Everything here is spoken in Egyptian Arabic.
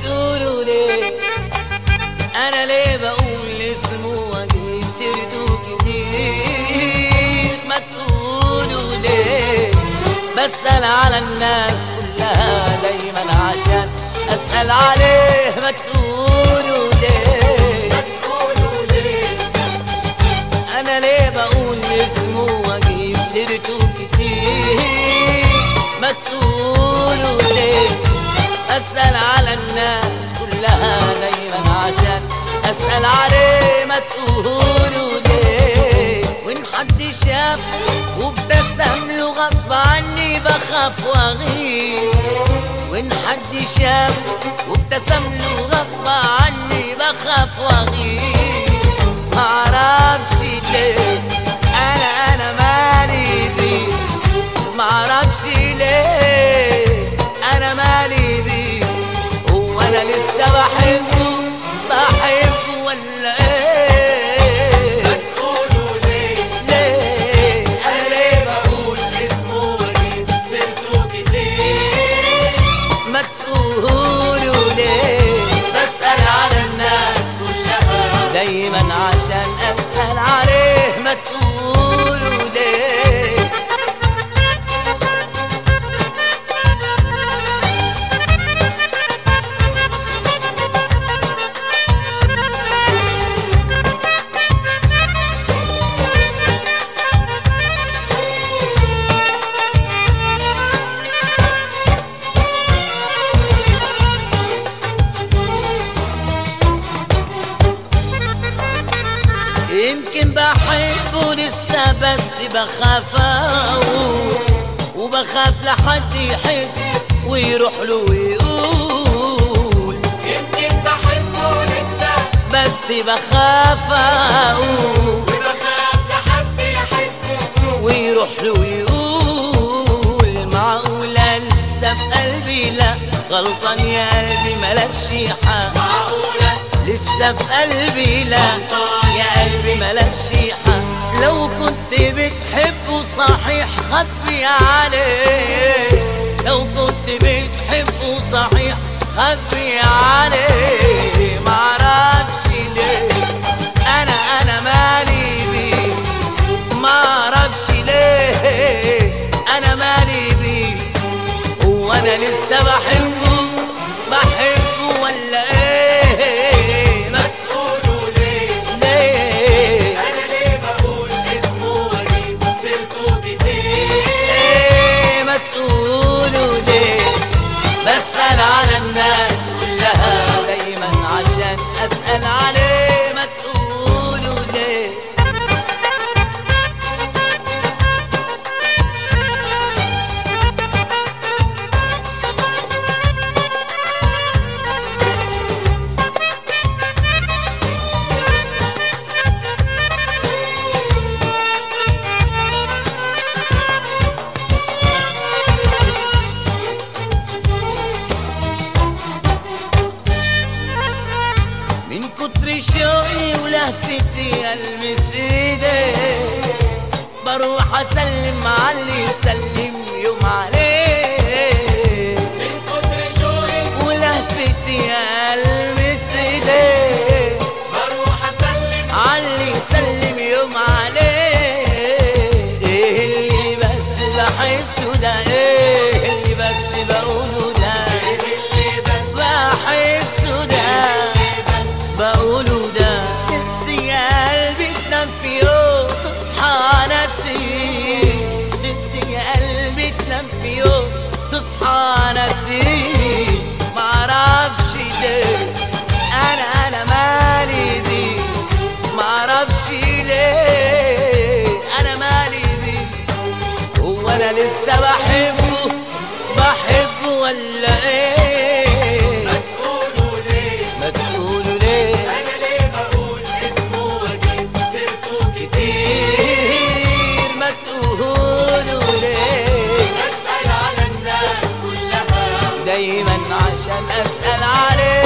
تقولوا ليه انا ليه بقول اسمه واجيب سيرته كتير ما تقولوا ليه بسأل على الناس كلها دايما عشان اسأل عليه ما تقولوا ليه تقولوا ليه انا ليه بقول اسمه واجيب سيرته كتير ما تقولوا ليه اسال على الناس كلها دايما عشان اسال عليه ما تقولوا ليه وان حد شاف وابتسم له غصب عني بخاف واغير وان حد شاف وابتسم له غصب عني بخاف واغير معرفش ليه انا انا مالي بيه معرفش ليه انا مالي بيه هو انا لسه بحبه بحبه ولا ايه تقولوا ليه ليه انا ليه بقول اسمه واجيب سيرته كتير ما تقولوا ليه بسأل على الناس كلها دايما عشان اسال عليه ما تقولوا ليه يمكن بحبه لسه بس بخاف اقول وبخاف لحد يحس ويروح له ويقول يمكن بحبه لسه بس بخاف اقول وبخاف لحد يحس ويروح له ويقول معقولة لسه في قلبي لا غلطان يا قلبي ملكش حق معقولة لسه في قلبي لا يا قلبي ملكش حق لو كنت بتحبه صحيح خبي عليه لو كنت بتحبه صحيح خبي عليه معرفش ليه انا انا مالي بيه معرفش ليه انا مالي بيه هو انا لسه بحبه بحبه ولا ايه ما تقولوا ليه ليه انا ليه بقول اسمه واجيب سيرته كتير ايه ما تقولوا ليه بسأل على الناس كلها دايما عشان اسأل عليه ما تقولوا ليه من كتر شوقي ولهفتي المس ايديك بروح اسلم على اللي يسلم يوم عليه من كتر شوقي ولهفتي المس ايديك بروح اسلم على اللي يسلم يوم عليه ايه اللي بس بحسه ده ايه اللي بس بقوله ده اللي بس بحسه ده بس بقوله ده نفسي يا قلبي تنام في يوم تصحى نسيم نفسي يا قلبي تنام في يوم تصحى نسيم معرفش ليه انا انا مالي بيه معرفش ليه انا مالي بيه هو انا لسه بحبه بحبه ولا ايه تقولوا ليه ما تقولوا ليه انا ليه بقول اسمه واجيب سيرته كتير كتير ما تقولوا ليه اسأل على الناس كلها دايما عشان اسال عليه